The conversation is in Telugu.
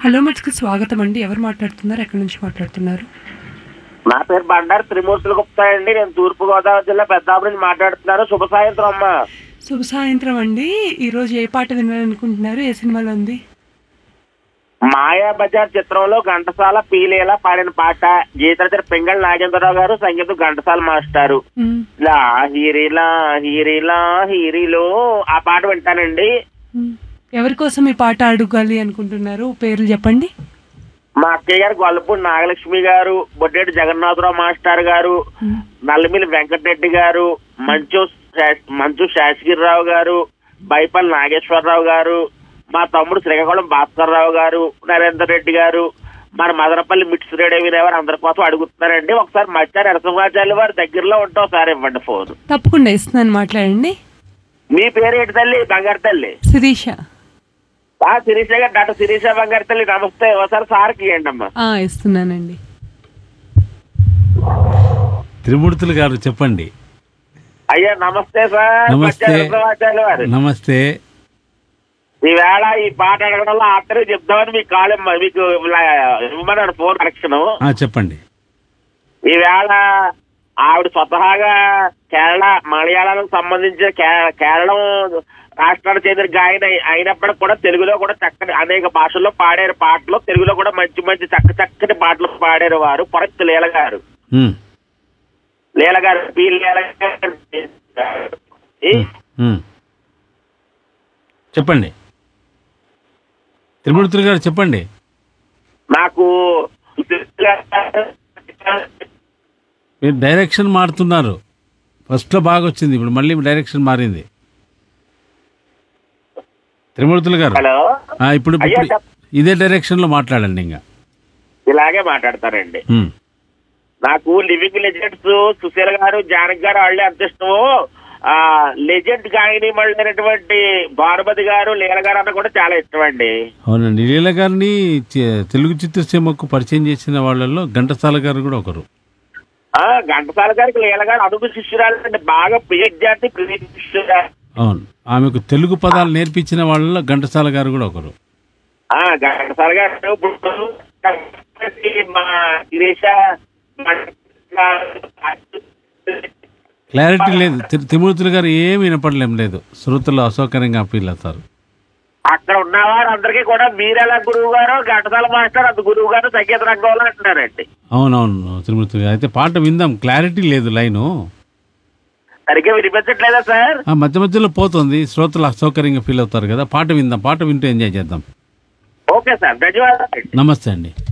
హలో మచ్కి స్వాగతం అండి ఎవరు మాట్లాడుతున్నారు ఎక్కడి నుంచి మాట్లాడుతున్నారు నా పేరు బండారు త్రిమూర్తులు గుప్తా అండి నేను తూర్పు గోదావరి జిల్లా పెద్దాపురం నుంచి మాట్లాడుతున్నాను శుభ సాయంత్రం అమ్మా శుభ సాయంత్రం అండి ఈరోజు ఏ పాట వినాలనుకుంటున్నారు ఏ సినిమాలో ఉంది మాయా బజార్ చిత్రంలో ఘంటసాల పీలేలా పాడిన పాట గీతరచర పింగళ నాగేంద్రరావు గారు సంగీతం ఘంటసాల మాస్టారు మ్మ్. లా హీరిలా హీరిలా హీరిలో ఆ పాట వింటానండి మ్మ్. ఎవరి కోసం ఈ పాట అడగాలి అనుకుంటున్నారు పేర్లు చెప్పండి మా అక్కయ్య గారు గొల్లపూడి నాగలక్ష్మి గారు బొడ్డేటి జగన్నాథరావు మాస్టర్ గారు మ్మ్. నల్లమిల్లి వెంకటరెడ్డి గారు మంచు శా- మంచు శాసగిరిరావు గారు బైపల్లి నాగేశ్వరరావు గారు మా తమ్ముడు శ్రీకాకుళం భాస్కర్ రావు గారు నరేందర్ రెడ్డి గారు మన మదనపల్లి మిట్స్ రేడియో వినేవారు అందరి కోసం అడుగుతున్నారండి ఒకసారి మధ్యాహ్నం నరసింహాచార్య వారి దగ్గరలో ఉంటే ఒకసారి ఇవ్వండి ఫోన్ తప్పకుండా ఇస్తున్నాను మాట్లాడండి మీ పేరు ఏంటి తల్లి బంగారు తల్లి శిరీష ఆ శిరీష గారు డాక్టర్ శిరీష బంగారు తల్లి నమస్తే ఒకసారి సార్కి ఇవ్వండి అమ్మా ఆ, ఇస్తున్నానండి త్రిమూర్తులు గారు చెప్పండి అయ్యా నమస్తే సార్ నమస్తే. మధ్యాహ్నం నరసింహాచార్య వారు నమస్తే ఈవేళ ఈ పాట అడగడంలో ఆఖరి చెప్దామని మీకు కాల్ మీకు ఇలా ఇవ్వమన్నాడు ఫోన్ కనెక్షన్ ఆ, చెప్పండి ఈవేళ ఆవిడ స్వతహాగా కేరళ మలయాళాలకు సంబంధించిన కే- కేరళం రాష్ట్రానికి చెందిన గాయన అయి- అయినప్పటికి కూడా తెలుగులో కూడా చక్కని అనేక భాషల్లో పాడారు పాటలు తెలుగులో కూడా మంచి మంచి చక్క చక్కని పాటలు పాడారు వారు పొరక్తి లీల గారు ఉమ్, లీల గారు పి లీల గారు ఈ ఉమ్, ఉమ్. చెప్పండి త్రిమూర్తులు గారు చెప్పండి నాకు మీరు డైరెక్షన్ మారుతున్నారు ఫస్ట్లో బాగా వచ్చింది ఇప్పుడు మళ్ళీ డైరెక్షన్ మారింది త్రిమూర్తులు గారు హలో ఆ, ఇప్పుడు అయ్యా, ఇప్పుడు చెప్- ఇదే డైరెక్షన్లో మాట్లాడండి ఇంకా ఇలాగే మాట్లాడతారండి ఉమ్, నాకు లివింగ్ లెజెండ్స్ సుశీల గారు జానక్ గారు వాళ్ళే అంత ఇష్టము ఆ లెజెండ్ గాయని అయినటువంటి భానుమతి గారు లీల గారు అన్న కూడా చాలా ఇష్టం అండి అవునండి లీల గారిని చి- తెలుగు చిత్రసీమకు పరిచయం చేసిన వాళ్ళల్లో ఘంటసాల గారు కూడా ఒకరు ఆ ఘంటసాల గారికి లీల గారు అనుగు శిష్యురాలు అండి బాగా ప్రియ విద్యార్థి ప్రియ శిష్యురాలు అవును ఆమెకు తెలుగు పదాలు నేర్పించిన వాళ్ళలో ఘంటసాల గారు కూడా ఒకరు ఆ ఘంటసాల గారు ఇప్పుడు మా శిరీష క్లారిటీ లేదు తి- తిమూర్తులు గారు ఏమి వినపడలేం లేదు శ్రోతలు అసౌకర్యంగా ఫీల్ అవుతారు అక్కడ ఉన్నవారు అందరికీ కూడా మీరెలా గురువు గారు ఘంటసాల మాస్టర్ అంత గురువు గారు సంగీత రంగంలో అంటున్నారండి అవునవును తిరుమూర్తి గారు అయితే పాట విందాం క్లారిటీ లేదు లైను సరిగ్గా వినిపించట్లేదా సార్ ఆ మధ్య మధ్యలో పోతుంది శ్రోతలు అసౌకర్యంగా ఫీల్ అవుతారు కదా పాట విందాం పాట వింటూ ఎంజాయ్ చేద్దాం ఓకే సార్ ధన్యవాదాలు నమస్తే అండి